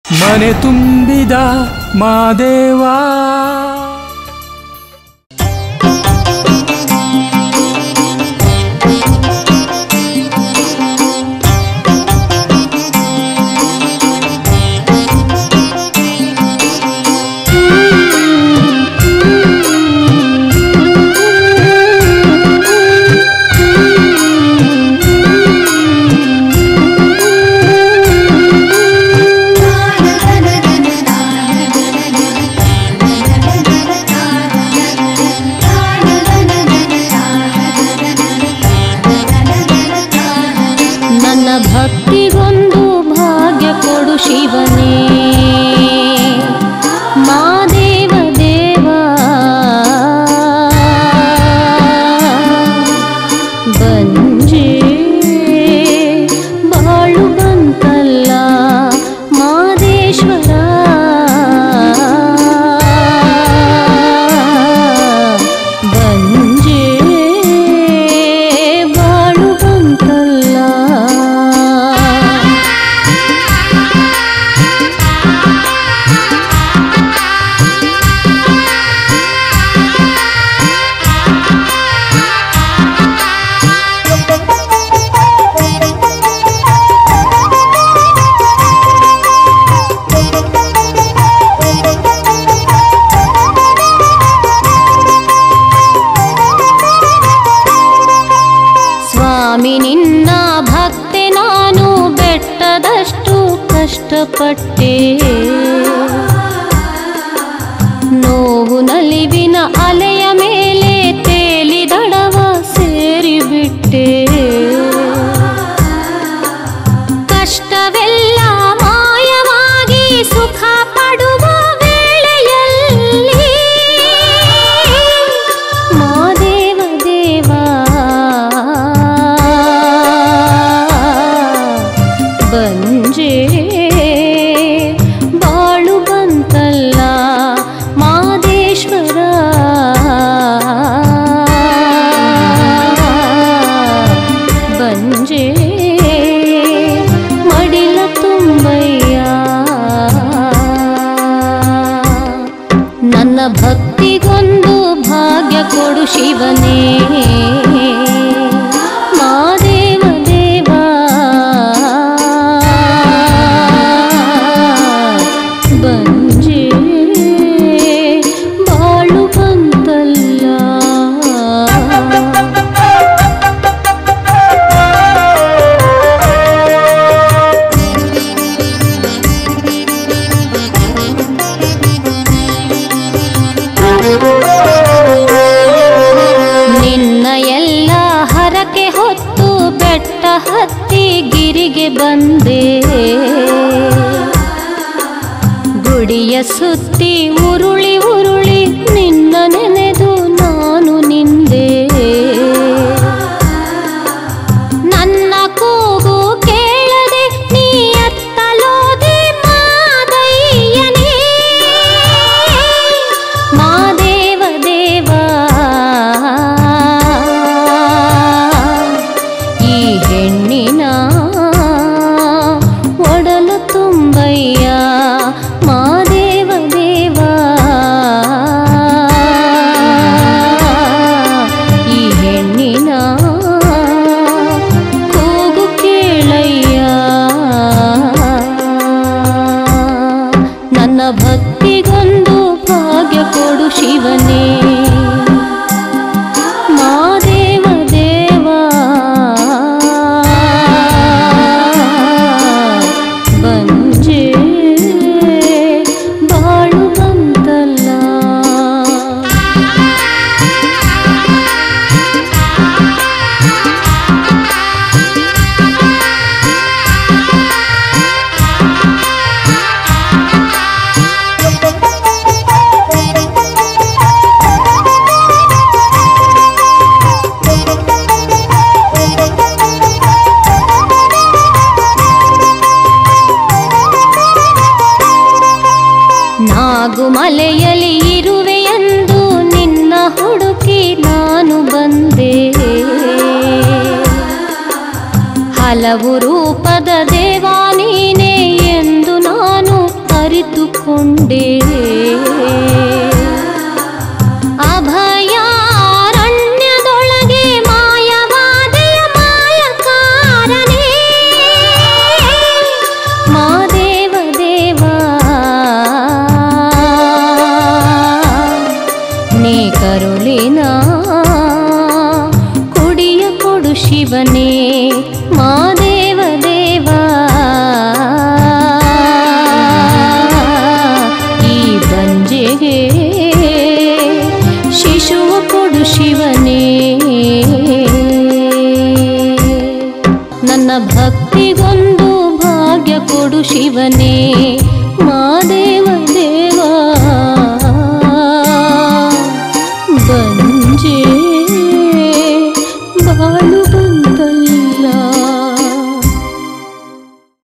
ಮನೆ ತುಂಬಿದ ಮಾದೇವಾ ನನ್ನ ಭಕ್ತಿಗೊಂದು ಭಾಗ್ಯ ಕೊಡು ಶಿವನೇ ಮಾದೇವ ದೇವ ಬಂಜೆ ಬಾಳು ಬಂತಲ್ಲ ಮಾದೇಶ್ವರ ಬಂಜೆ ಬಾಳು ಬಂತಲ್ಲ ಸ್ವಾಮಿ ನಿನ್ನ ಭಕ್ತೆ ನಾನು ಬೆಟ್ಟದಷ್ಟು ಕಷ್ಟಪಟ್ಟೆ ನೋವು ನಲಿವಿನ ಅಲೆಯ ಮೇಲೆ ತೇಲಿದಡವ ಸೇರಿಬಿಟ್ಟೆ ಕಷ್ಟವೆಲ್ಲ ಮಾಯವಾಗಿ ಸುಖ ಪಡುವ ವೇಳೆಯಲ್ಲಿ ಮಾದೇವ ದೇವ ಬಂಜೆ ಬಾಳು ಬಂತಲ್ಲ ಮಾದೇಶ್ವರ ಬಂಜೆ ಮಡಿಲ ತುಂಬಯ್ಯ ನನ್ನ ಭಕ್ತಿಗೊಂದು ಭಾಗ್ಯ ಕೊಡು ಶಿವನೇ ಮಾದೇವ ದೇವ ಬಂಜೆ ಬಾಳು ಬಂತಲ್ಲ ನಿನ್ನ ಎಲ್ಲ ಹರಕೆ ಹೊತ್ತು ಬೆಟ್ಟ ಹತ್ತಿ ಗಿರಿಗೆ ಬಂದೆ ಗುಡಿಯ ಸುತ್ತಿ ಉರುಳಿ ಉರುಳಿ ನಿನ್ನ ನೆನೆದು ನಾನು ನಿಂದೆ ನನ್ನ ಕೂಗು ಕೇಳದೆ ನೀ ಎತ್ತಲೋದೆ ಮಾದಯ್ಯನೇ ಮಾದೇವ ದೇವ ಈ ಹೆಣ್ಣಿನ ಒಡಲ ತುಂಬಯ್ಯ ಮಾದೇವ ದೇವ ಈ ಹೆಣ್ಣಿನ ಕೂಗು ಕೇಳಯ್ಯ ನನ್ನ ಭಕ್ತಿಗೊಂದು ಭಾಗ್ಯ ಕೊಡು ಶಿವನೇ ಮಾದೇವ ದೇವ ಬಂಜೆ ಬಾಳು ಬಂತಲ್ಲ ನಾಗುಮಲೆಯಲ್ಲಿ ಇರುವೆಯೆಂದು ನಿನ್ನ ಹುಡುಕಿ ನಾನು ಬಂದೆ ಹಲವು ರೂಪದ ದೇವ ನೀನೇ ಎಂದು ನಾನು ಅರಿತುಕೊಂಡೆ ಅಭಯಾರಣ್ಯದೊಳಗೆ ಮಾಯವಾದೆಯ ಮಾಯಕಾರನೇ ಮಾದೇವ ದೇವ ನೀ ಕರುಳಿನ ಕುಡಿಯ ಕೊಡು ಶಿವನೇ ಮಾದೇವ ದೇವ ಈ ಬಂಜೆಗೆ ಶಿಶುವ ಕೊಡು ಶಿವನೇ ನನ್ನ ಭಕ್ತಿಗೊಂದು ಭಾಗ್ಯ ಕೊಡು ಶಿವನೇ